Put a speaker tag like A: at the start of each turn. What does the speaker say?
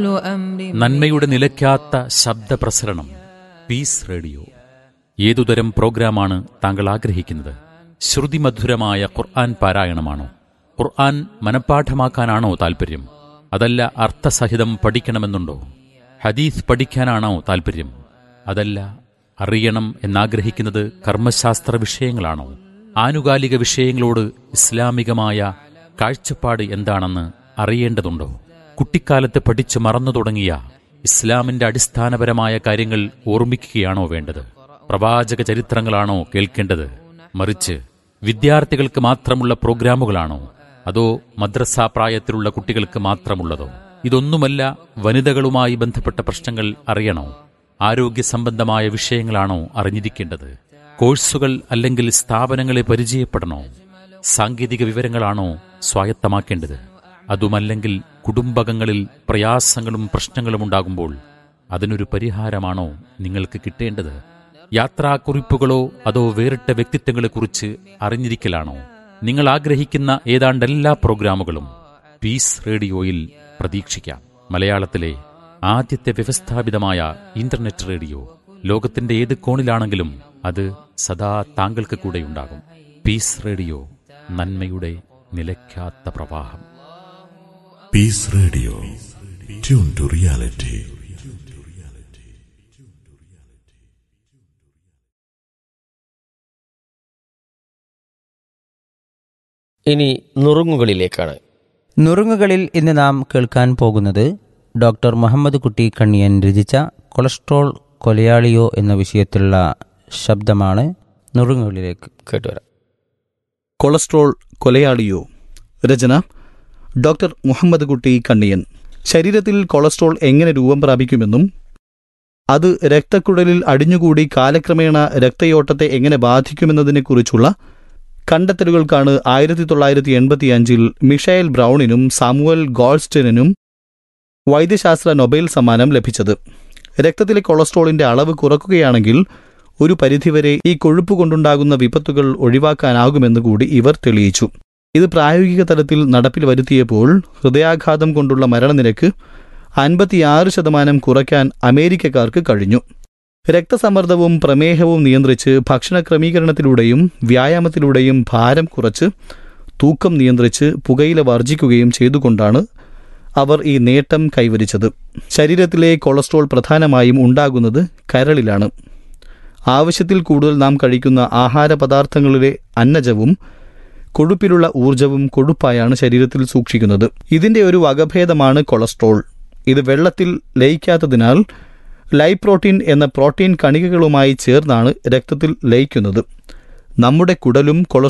A: നന്മയുടെ നിലയ്ക്കാത്ത ശബ്ദപ്രസരണം piece radio ഏതുതരം പ്രോഗ്രാമാണ് താങ്കൾ ആഗ്രഹിക്കുന്നത് ശ്രുതിമധുരമായ ഖുർആൻ പാരായണമാണോ ഖുർആൻ മനഃപ്പാഠമാക്കാനാണോ താൽപ്പര്യം അതല്ല അർത്ഥസഹിതം പഠിക്കണമെന്നുണ്ടോ ഹദീസ് പഠിക്കാനാണോ താൽപ്പര്യം അതല്ല അറിയണം എന്നാഗ്രഹിക്കുന്നത് കർമ്മശാസ്ത്ര വിഷയങ്ങളാണോ ആനുകാലിക വിഷയങ്ങളോട് ഇസ്ലാമികമായ കാഴ്ചപ്പാട് എന്താണെന്ന് അറിയേണ്ടതുണ്ടോ കുട്ടിക്കാലത്ത് പഠിച്ചു മറന്നു തുടങ്ങിയ ഇസ്ലാമിന്റെ അടിസ്ഥാനപരമായ കാര്യങ്ങൾ ഓർമ്മിക്കുകയാണോ വേണ്ടത് പ്രവാചക ചരിത്രങ്ങളാണോ കേൾക്കേണ്ടത് മറിച്ച് വിദ്യാർത്ഥികൾക്ക് മാത്രമുള്ള പ്രോഗ്രാമുകളാണോ അതോ മദ്രസ പ്രായത്തിലുള്ള കുട്ടികൾക്ക് മാത്രമുള്ളതോ ഇതൊന്നുമല്ല വനിതകളുമായി ബന്ധപ്പെട്ട പ്രശ്നങ്ങൾ അറിയണോ ആരോഗ്യ സംബന്ധമായ വിഷയങ്ങളാണോ അറിഞ്ഞിരിക്കേണ്ടത് കോഴ്സുകൾ അല്ലെങ്കിൽ സ്ഥാപനങ്ങളെ പരിചയപ്പെടണോ സാങ്കേതിക വിവരങ്ങളാണോ സ്വായത്തമാക്കേണ്ടത് അതുമല്ലെങ്കിൽ കുടുംബകങ്ങളിൽ പ്രയാസങ്ങളും പ്രശ്നങ്ങളും ഉണ്ടാകുമ്പോൾ അതിനൊരു പരിഹാരമാണോ നിങ്ങൾക്ക് കിട്ടേണ്ടത് യാത്രാക്കുറിപ്പുകളോ അതോ വേറിട്ട വ്യക്തിത്വങ്ങളെക്കുറിച്ച് അറിഞ്ഞിരിക്കലാണോ നിങ്ങൾ ആഗ്രഹിക്കുന്ന ഏതാണ്ട് എല്ലാ പ്രോഗ്രാമുകളും പീസ് റേഡിയോയിൽ പ്രതീക്ഷിക്കാം മലയാളത്തിലെ ആദ്യത്തെ വ്യവസ്ഥാപിതമായ ഇന്റർനെറ്റ് റേഡിയോ ലോകത്തിന്റെ ഏത് കോണിലാണെങ്കിലും അത് സദാ താങ്കൾക്ക് കൂടെയുണ്ടാകും പീസ് റേഡിയോ നന്മയുടെ നിലയ്ക്കാത്ത പ്രവാഹം
B: peace radio tune to reality
C: ഇനി നുറുങ്ങുകളിലേക്കാണ്
D: നുറുങ്ങുകളിൽ ഇന്ന് നാം കേൾക്കാൻ പോകുന്നത് ഡോക്ടർ മുഹമ്മദ് കുട്ടി കണ്ണിയൻ രചിച്ച കൊളസ്ട്രോൾ കൊലയാളിയോ എന്ന വിഷയത്തിലുള്ള ശബ്ദമാണ് നുറുങ്ങുകളിലേക്ക്
C: കേട്ടുവരാം
E: കൊളസ്ട്രോൾ കൊലയാളിയോ രചന ഡോക്ടർ മുഹമ്മദ് കുട്ടി കണ്ണിയൻ ശരീരത്തിൽ കൊളസ്ട്രോൾ എങ്ങനെ രൂപം പ്രാപിക്കുമെന്നും അത് രക്തക്കുഴലിൽ അടിഞ്ഞുകൂടി കാലക്രമേണ രക്തയോട്ടത്തെ എങ്ങനെ ബാധിക്കുമെന്നതിനെക്കുറിച്ചുള്ള കണ്ടെത്തലുകൾക്കാണ് ആയിരത്തി തൊള്ളായിരത്തി എൺപത്തി അഞ്ചിൽ മിഷേൽ ബ്രൗണിനും സാമുവൽ ഗോൾസ്റ്റനും വൈദ്യശാസ്ത്ര നൊബേൽ സമ്മാനം ലഭിച്ചത് രക്തത്തിലെ കൊളസ്ട്രോളിന്റെ അളവ് കുറക്കുകയാണെങ്കിൽ ഒരു പരിധിവരെ ഈ കൊഴുപ്പ് കൊണ്ടുണ്ടാകുന്ന വിപത്തുകൾ ഒഴിവാക്കാനാകുമെന്ന് കൂടി ഇവർ തെളിയിച്ചു ഇത് പ്രായോഗിക തലത്തിൽ നടപ്പിൽ വരുത്തിയപ്പോൾ ഹൃദയാഘാതം കൊണ്ടുള്ള മരണനിരക്ക് അൻപത്തിയാറ് ശതമാനം കുറയ്ക്കാൻ അമേരിക്കക്കാർക്ക് കഴിഞ്ഞു രക്തസമ്മർദ്ദവും പ്രമേഹവും നിയന്ത്രിച്ച് ഭക്ഷണ ക്രമീകരണത്തിലൂടെയും വ്യായാമത്തിലൂടെയും ഭാരം കുറച്ച് തൂക്കം നിയന്ത്രിച്ച് പുകയില വർജിക്കുകയും ചെയ്തുകൊണ്ടാണ് അവർ ഈ നേട്ടം കൈവരിച്ചത് ശരീരത്തിലെ കൊളസ്ട്രോൾ പ്രധാനമായും ഉണ്ടാകുന്നത് കരളിലാണ് ആവശ്യത്തിൽ കൂടുതൽ നാം കഴിക്കുന്ന ആഹാര പദാർത്ഥങ്ങളിലെ അന്നജവും കൊഴുപ്പിലുള്ള ഊർജവും കൊഴുപ്പായാണ് ശരീരത്തിൽ സൂക്ഷിക്കുന്നത് ഇതിന്റെ ഒരു വകഭേദമാണ് കൊളസ്ട്രോൾ ഇത് വെള്ളത്തിൽ ലയിക്കാത്തതിനാൽ ലൈപ്രോട്ടീൻ എന്ന പ്രോട്ടീൻ കണികകളുമായി ചേർന്നാണ് രക്തത്തിൽ ലയിക്കുന്നത് നമ്മുടെ കുടലും കൊളസ്ട്രോൾ